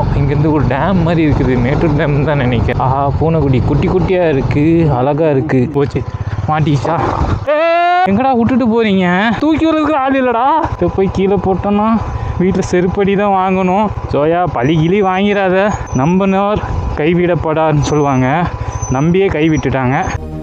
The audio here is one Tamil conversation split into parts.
வந்துட்டோம் இங்கேருந்து ஒரு டேம் மாதிரி இருக்குது மேட்டூர் டேம் தான் நினைக்கிறேன் ஆஹா பூனைக்குட்டி குட்டி குட்டியாக இருக்குது அழகாக இருக்குது போச்சு மாட்டிச்சா எங்கடா விட்டுட்டு போறீங்க தூக்கி விடுறதுக்கு ஆள் இல்லைடா இதை போய் கீழே போட்டோன்னா வீட்டில் செருப்படி தான் வாங்கணும் சோயா பழி கிளி வாங்கிடாத நம்பினோர் கைவிடப்படான்னு சொல்லுவாங்க நம்பியே கைவிட்டுட்டாங்க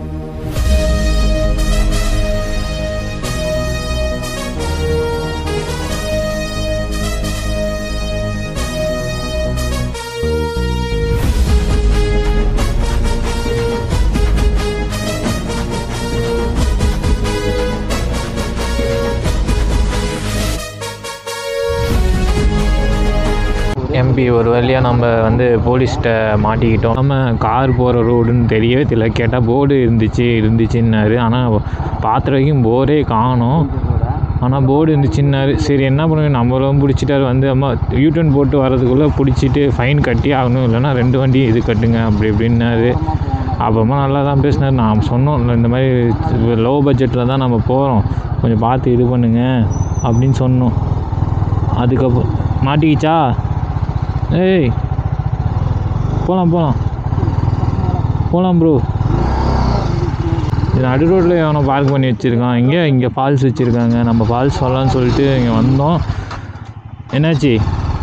எம்பி ஒரு வழியாக நம்ம வந்து போலீஸ்கிட்ட மாட்டிக்கிட்டோம் நம்ம கார் போகிற ரோடுன்னு தெரியவே தெரியல கேட்டால் போர்டு இருந்துச்சு இருந்துச்சுன்னாரு ஆனால் பார்த்த வரைக்கும் போரே காணோம் ஆனால் போர்டு இருந்துச்சுன்னாரு சரி என்ன பண்ணுவேன் நம்மளும் பிடிச்சிட்டாரு வந்து அம்மா யூட்டன் போட்டு வரதுக்குள்ளே பிடிச்சிட்டு ஃபைன் கட்டி ஆகணும் இல்லைன்னா ரெண்டு வண்டி இது கட்டுங்க அப்படி இப்படின்னாரு அப்புறமா நல்லா தான் பேசினார் நான் சொன்னோம் "இல்ல, இந்த மாதிரி லோ பட்ஜெட்டில் தான் நம்ம போகிறோம் கொஞ்சம் பார்த்து இது பண்ணுங்க அப்படின்னு சொன்னோம் அதுக்கப்புறம் மாட்டிக்கிச்சா ஏய் போகலாம் போகலாம் போகலாம் ப்ரோ இது நடு ரோட்டில் எவனோ பார்க் பண்ணி வச்சுருக்கான் இங்கே இங்கே ஃபால்ஸ் வச்சுருக்காங்க நம்ம ஃபால்ஸ் வரலான்னு சொல்லிட்டு இங்கே வந்தோம் என்னாச்சு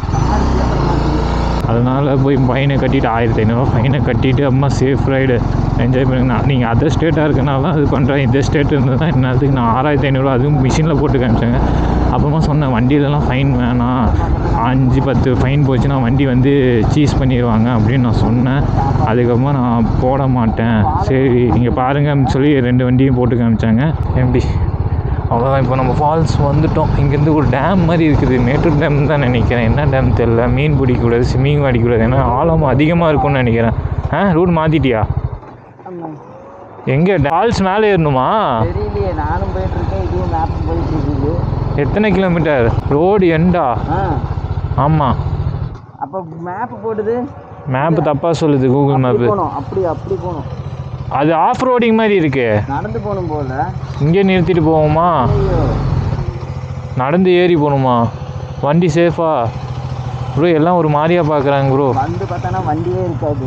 அதனால் போய் ஃபைனை கட்டிட்டு ஆயிரத்தி ஐநூறுரூவா ஃபைனை கட்டிட்டு அம்மா சேஃப் ரைடு என்ஜாய் பண்ணுங்க நீங்கள் அதர் ஸ்டேட்டாக இருக்கனால தான் அது பண்ணுறேன் இந்த ஸ்டேட் இருந்ததுன்னா என்னத்துக்கு நான் ஆறாயிரத்தி ஐநூறுரூவா அதுவும் மிஷினில் போட்டு காமிச்சாங்க அப்புறமா சொன்னேன் வண்டியிலலாம் ஃபைன் வேணாம் அஞ்சு பத்து ஃபைன் போச்சுன்னா வண்டி வந்து சீஸ் பண்ணிடுவாங்க அப்படின்னு நான் சொன்னேன் அதுக்கப்புறமா நான் போட மாட்டேன் சரி நீங்கள் பாருங்கன்னு சொல்லி ரெண்டு வண்டியும் போட்டு காமிச்சாங்க எப்படி அவ்வளோதான் இப்போ நம்ம ஃபால்ஸ் வந்துட்டோம் இங்கேருந்து ஒரு டேம் மாதிரி இருக்குது மேட்டூர் டேம் தான் நினைக்கிறேன் என்ன டேம் தெரில மீன் பிடிக்கக்கூடாது ஸ்விம்மிங் அடிக்கக்கூடாது ஏன்னா ஆழம் அதிகமாக இருக்கும்னு நினைக்கிறேன் ஆ ரூட் மாற்றிட்டியா எங்கே ஃபால்ஸ் மேலே ஏறணுமா தெரியலையே நானும் போயிட்டு இருக்கேன் இதுவும் மேப்பும் போயிட்டு இருக்குது எத்தனை கிலோமீட்டர் ரோடு எண்டா ஆ ஆமாம் அப்போ மேப்பு போடுது மேப்பு தப்பாக சொல்லுது கூகுள் அப்படி மேப்பு போகணும் அப்படி அப்படி போகணும் அது ஆஃப் ரோடிங் மாதிரி இருக்கு நடந்து போகணும் போல இங்கே நிறுத்திட்டு போவோமா ஐயோ நடந்து ஏறி போகணுமா வண்டி சேஃபா ப்ரோ எல்லாம் ஒரு மாதிரியா பார்க்குறாங்க ப்ரோ வந்து பார்த்தானா வண்டியே இருக்காது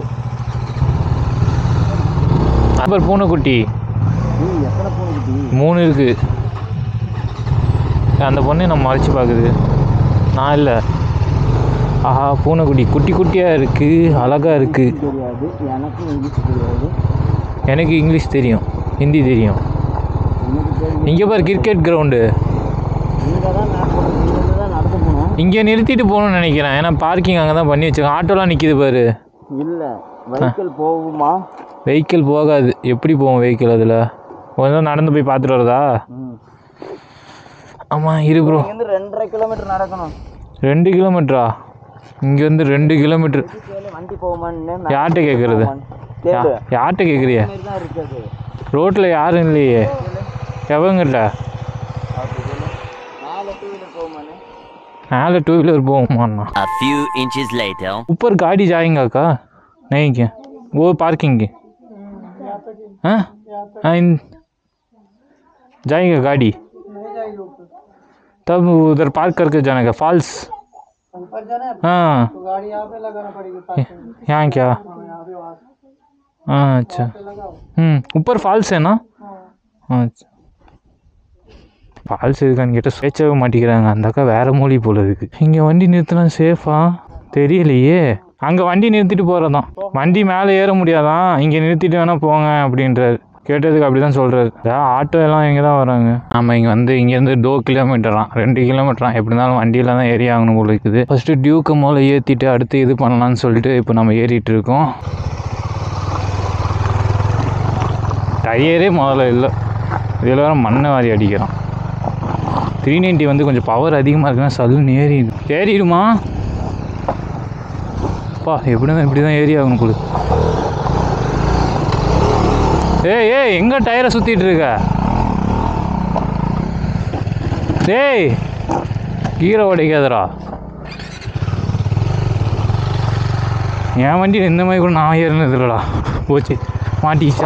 அப்புறம் பூனைக்குட்டி ம் எத்தனை பூனைக்குட்டி மூணு இருக்கு அந்த பொண்ணை நம்ம மறைச்சு பார்க்குது நான் இல்லை ஆஹா பூனைக்குட்டி குட்டி குட்டியாக இருக்குது அழகாக இருக்குது தெரியாது எனக்கும் இங்கிலீஷ் தெரியாது எனக்கு இங்கிலீஷ் தெரியும் ஹிந்தி தெரியும் எனக்கு தெரியும் இங்கே பாரு கிரிக்கெட் கிரவுண்டு இங்கே தான் மேப் போடணும் இங்கே தான் நடந்து போகணும் இங்கே நிறுத்திட்டு போகணும்னு நினைக்கிறேன் ஏன்னா பார்க்கிங் அங்கே தான் பண்ணி வச்சிருக்கேன் ஆட்டோலாம் நிற்கிது பாரு இல்லை வெஹிக்கிள் போகுமா வெஹிக்கிள் போகாது எப்படி போவோம் வெஹிக்கிள் அதில் கொஞ்சம் நடந்து போய் பார்த்துட்டு வரதா ம் ஆமாம் இரு ப்ரோ இங்கேருந்து ரெண்டரை கிலோமீட்டர் நடக்கணும் ரெண்டு கிலோமீட்டரா இங்கேருந்து ரெண்டு கிலோமீட்டர் கேளு வண்டி போகுமான்னு யார்கிட்ட கேட்குறது கேளு யார்கிட்ட கேட்குறிய இந்த மாதிரி தான் இருக்குது ரோட்டில் யாரும் இல்லையே எவங்கிட்ட அப்படி கேளு நாலு டூ வீலர் போகுமான்னு மேலே டூ வீலர் போகுமாண்ணா A few inches later. ऊपर गाड़ी जाएगा का नहीं क्या वो पार्किंग की हाँ हाँ इन जाएगा गाड़ी तब उधर पार्क करके जाने का फॉल्स हाँ गाड़ी यहाँ पे लगाना पड़ेगी यहाँ क्या हाँ अच्छा हम्म ऊपर फॉल्स है ना हाँ अच्छा ஃபால்ஸ் இருக்கான்னு கேட்டால் பேச்சவே மாட்டேங்கிறாங்க அந்த அக்கா வேறு மொழி போல இருக்கு இங்கே வண்டி நிறுத்தினா சேஃபா தெரியலையே அங்கே வண்டி நிறுத்திட்டு போகிறதான் வண்டி மேலே ஏற முடியாதான் இங்கே நிறுத்திட்டு வேணால் போங்க அப்படின்றாரு கேட்டதுக்கு அப்படி தான் சொல்கிறாரு ஆட்டோ எல்லாம் இங்கே தான் வராங்க ஆமாம் இங்கே வந்து இங்கேருந்து டோ கிலோமீட்டராம் ரெண்டு கிலோமீட்டராம் எப்படி இருந்தாலும் வண்டியில் தான் ஏறி ஆகணும் போல இருக்குது ஃபஸ்ட்டு டியூக்கு முதல்ல ஏற்றிட்டு அடுத்து இது பண்ணலாம்னு சொல்லிட்டு இப்போ நம்ம ஏறிட்டு இருக்கோம் டயரே முதல்ல இல்லை இதில் வேறு மண்ணை வாரி அடிக்கிறான் த்ரீ நைன்ட்டி வந்து கொஞ்சம் பவர் அதிகமாக இருக்குன்னா சல்லுன்னு ஏறி ஏறிடுமா பா எப்படி தான் இப்படி தான் ஏறி ஆகணும் குழு ஏய் ஏய் எங்கே டயரை சுற்றிட்டு இருக்க டேய் கீரை உடைக்காதடா என் வண்டி இந்த மாதிரி கூட நான் ஏறினது இல்லைடா போச்சு மாட்டிக்கிச்சா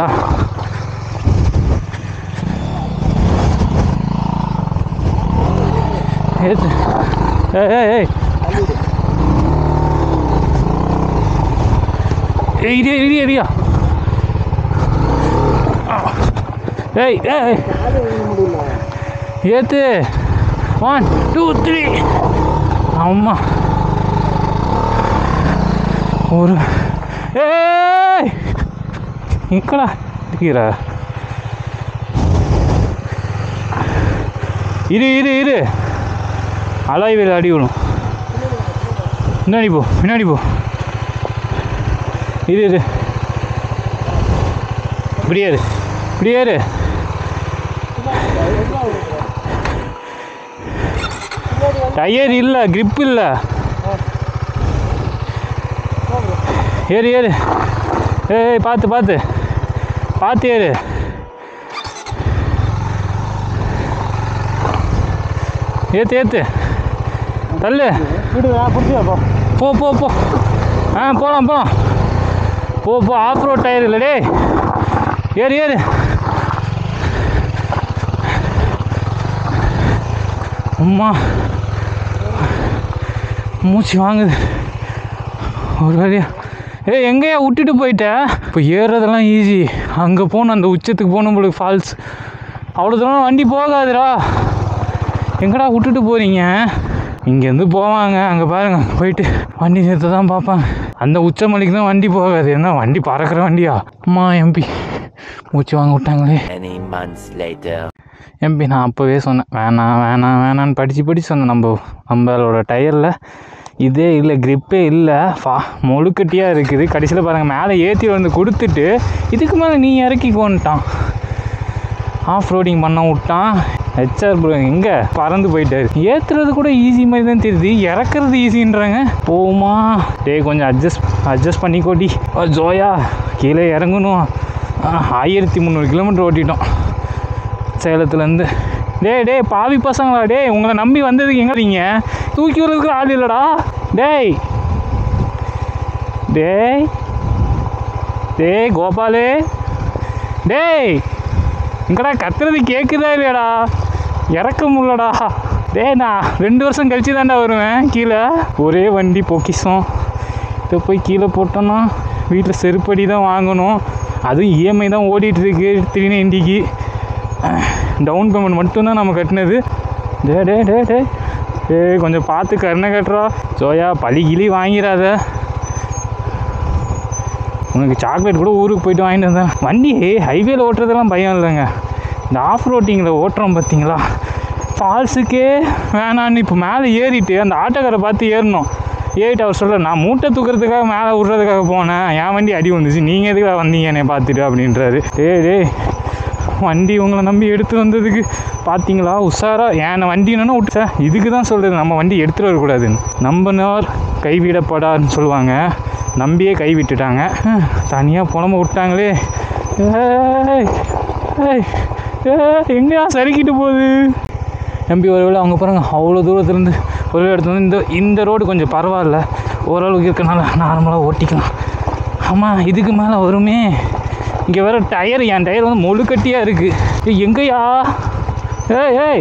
ஏத்து ஏய் ஏய் ஏய் ஏய் இடியா இடியா இடியா ஏய் ஏய் ஏத்து ஒன் டூ த்ரீ அம்மா ஒரு ஏய் இக்கடா இருக்கிற இரு இரு இரு அலாய் வேலை அடி விடும் பின்னாடி போ பின்னாடி போ இரு இரு இப்படியே இரு இப்படியே இரு டயர் இல்லை grip இல்லை ஏறு ஏறு ஏய் பார்த்து பார்த்து பார்த்து ஏறு ஏத்து ஏத்து தள்ளு போ போ போ ஆ போகலாம் போகலாம் போ போ ஆஃப் ரோட் டயர் இல்லை டேய் ஏறு ஏறு அம்மா மூச்சு வாங்குது ஒரு வழியா ஏய் எங்கேயா விட்டுட்டு போயிட்ட இப்போ ஏறுறதெல்லாம் ஈஸி அங்கே போகணும் அந்த உச்சத்துக்கு போகணும் உங்களுக்கு ஃபால்ஸ் அவ்வளோ தூரம் வண்டி போகாதுடா எங்கடா விட்டுட்டு போகிறீங்க இங்கேருந்து போவாங்க அங்கே பாருங்க போயிட்டு வண்டி நிறுத்த தான் பார்ப்பாங்க அந்த உச்சமலைக்கு தான் வண்டி போகாது என்ன வண்டி பறக்கிற வண்டியா அம்மா எம்பி மூச்சு வாங்க விட்டாங்களே Many months later. எம்பி நான் அப்போவே சொன்னேன் வேணாம் வேணாம் வேணான்னு படித்து படித்து சொன்னேன் நம்ம நம்மளோட டயரில் இதே இல்லை gripே இல்லை ஃபா முழுக்கட்டியாக இருக்குது கடைசியில் பாருங்கள் மேலே ஏற்றி வந்து கொடுத்துட்டு இதுக்கு மேலே நீ இறக்கிக்கோன்ட்டான் ஆஃப் ரோடிங் பண்ண விட்டான் ஹெச்ஆர் ப்ரோ எங்கே பறந்து போயிட்டாரு ஏற்றுறது கூட ஈஸி மாதிரி தான் தெரியுது இறக்குறது ஈஸின்றாங்க போமா டேய் கொஞ்சம் அட்ஜஸ்ட் அட்ஜஸ்ட் பண்ணிக்கோடி ஓ, ஜோயா கீழே இறங்கணும் ஆ, ஆயிரத்தி முந்நூறு கிலோமீட்டர் ஓட்டிட்டோம் சேலத்துலேருந்து டேய் டேய் பாவி பசங்களா டேய் உங்களை நம்பி வந்ததுக்கு எங்கே இருக்கீங்க தூக்கி விடுறதுக்கு ஆள் இல்லைடா டேய் டேய் டேய் கோபாலு டேய் இங்கடா கத்துறது கேட்குதா இல்லையாடா இறக்க முடியலடா டேய் நான் ரெண்டு வருஷம் கழிச்சு தான்டா வருவேன் கீழே ஒரே வண்டி பொக்கிஷம் இதை போய் கீழே போட்டோன்னா வீட்டில் செருப்படி தான் வாங்கணும் அதுவும் இஎம்ஐ தான் ஓடிட்டு இருக்கு த்ரீ நைன்ட்டிக்கு டவுன் பேமெண்ட் மட்டும்தான் நம்ம கட்டினது டே டே டே டே டேய் கொஞ்சம் பார்த்து கருணை கட்டுறா ஜோயா பழி கிளி வாங்கிடாத உனக்கு சாக்லேட் கூட ஊருக்கு போயிட்டு வாங்கிட்டு வந்தேன் வண்டி ஹைவேல ஓட்டுறதெல்லாம் பயம் இல்லைங்க இந்த ஆஃப் ரோட்டிங்கில் ஓட்டுறோம் பார்த்தீங்களா ஃபால்ஸுக்கே வேணான்னு இப்போ மேலே ஏறிட்டு அந்த ஆட்டோக்காரை பார்த்து ஏறணும் ஏறிட்டு அவர் சொல்ல நான் மூட்டை தூக்குறதுக்காக மேலே விட்றதுக்காக போனேன் என் வண்டி அடி வந்துச்சு நீங்கள் எதுக்காக வந்தீங்க என்னை பார்த்துட்டு அப்படின்றாரு டேய் டேய் வண்டி உங்களை நம்பி எடுத்து வந்ததுக்கு பார்த்தீங்களா உஷாரா ஏன் வண்டி என்னன்னா விட்டு சார் இதுக்கு தான் சொல்கிறது நம்ம வண்டி எடுத்துகிட்டு வரக்கூடாதுன்னு நம்பினார் கைவிடப்படான்னு சொல்லுவாங்க நம்பியே கை விட்டுட்டாங்க தனியாக புலம்ப விட்டாங்களே ஏய் ஏய் ஏய், எங்கேயா சறுக்கிட்டு போகுது நம்பி ஒருவேளை அவங்க பாருங்க அவ்வளோ தூரத்துலேருந்து ஒரு இடத்துல வந்து இந்த இந்த ரோடு கொஞ்சம் பரவாயில்ல ஓரளவுக்கு இருக்கனால நார்மலாக ஓட்டிக்கலாம் ஆமாம் இதுக்கு மேலே வருமே இங்கே வேற டயர் என் டயர் வந்து முழுக்கட்டியாக இருக்குது ஏய் எங்கேயா ஏய் ஏய்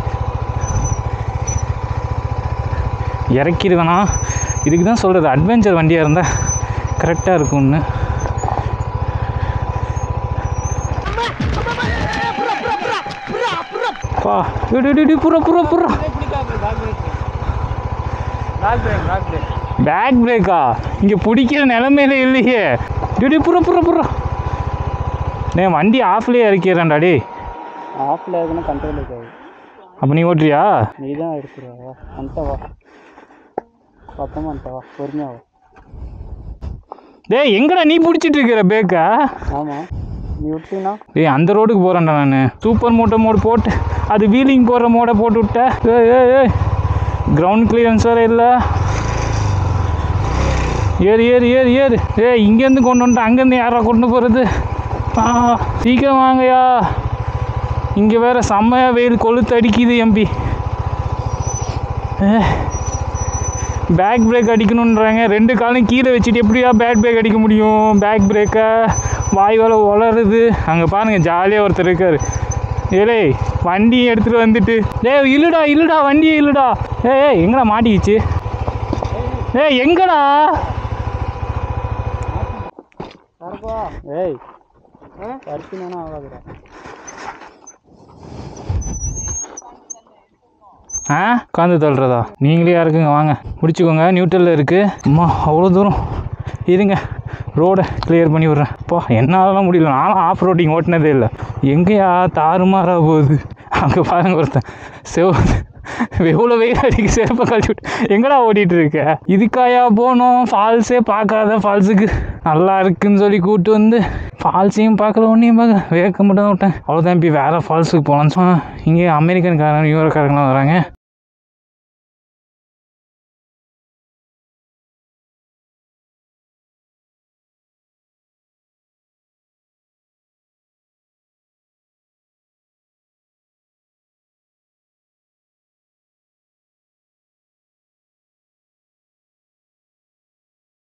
இறக்கிடுவேனா இதுக்கு தான் சொல்கிறது அட்வென்ச்சர் வண்டியாக இருந்தால் கரெக்டாக இருக்கும்னு பா இடி, இடி, இடி, புறா புறா புறா back break back break back பிரேக்கா இங்கே பிடிக்கிற நிலமையில இல்லையே டிடி புற புற புற டே வண்டி ஆஃப்லேயே இறக்கிறேன்டா டே ஆஃபில் இருக்குன்னா கண்ட்ரோல் இருக்காது அப்போ நீ ஓட்டுறியா நீ தான் எடுத்துருவா அந்த வா பக்கமாக அந்த வா பொறுமையாக வா டேய் எங்கடா நீ பிடிச்சிட்டு இருக்கிற பேக்கா ஆமாம் நீ விட்டீங்கன்னா டேய் அந்த ரோடுக்கு போகிறேன்டா நான் சூப்பர் மோட்டோ மோடு போட்டு அது வீலிங் போடுற மோடை போட்டு விட்டேன் ஏய் ஏய் ஏய் கிரவுண்ட் கிளியரன்ஸ் வேறு இல்லை ஏறு ஏறு ஏறு ஏறு ஏய் இங்கேருந்து கொண்டு வந்துட்டு அங்கேருந்து யாரா கொண்டு போகிறது ஆ சீக்கிரம் வாங்கயா இங்கே வேற செம்மையாக வெயில் கொளுத்து அடிக்குது எம்பி பேக் பிரேக் அடிக்கணுன்றாங்க ரெண்டு காலும் கீழே வச்சுட்டு எப்படியா பேக் பிரேக் அடிக்க முடியும் பேக் பிரேக்கை வாய் வேலை உளருது அங்கே பாருங்கள் ஜாலியாக ஒருத்தர் இருக்கார் ஏலே வண்டியை எடுத்துகிட்டு வந்துட்டு டேய் இல்லுடா இல்லுடா வண்டியே இல்லுடா ஏய் ஏய் எங்கடா மாட்டிக்கிச்சு ஏய் எங்கடா ஏய் பருத்தினா ஆகாதுடா ஆ காந்து தள்ளுறதா நீங்களே யாருக்குங்க வாங்க முடிச்சுக்கோங்க நியூட்ரலில் இருக்குது அம்மா அவ்வளோ தூரம் இருங்க ரோடை கிளியர் பண்ணி விட்றேன் அப்பா என்னாலலாம் முடியல நானும் ஆஃப் ரோட்டிங் ஓட்டினதே இல்லை எங்கேயா தாறுமாறா போகுது அங்கே பாருங்க ஒருத்தன் செவ் எவ்வளோ வெயில் அடிக்கு செருப்பை கழிச்சு விட்டு எங்கடா ஓடிட்டு இருக்க இதுக்காயா போனோம் ஃபால்ஸே பார்க்காத ஃபால்ஸுக்கு நல்லா இருக்குன்னு சொல்லி கூப்பிட்டு வந்து ஃபால்ஸையும் பார்க்கல ஒன்றையும் பார்க்க வேக்க மட்டும் தான் விட்டேன் அவ்வளோதான் இப்போ வேறு ஃபால்ஸுக்கு போகலான்னு சொன்னா இங்கே அமெரிக்கன்காரங்க யூரோக்காரங்களாம் வராங்க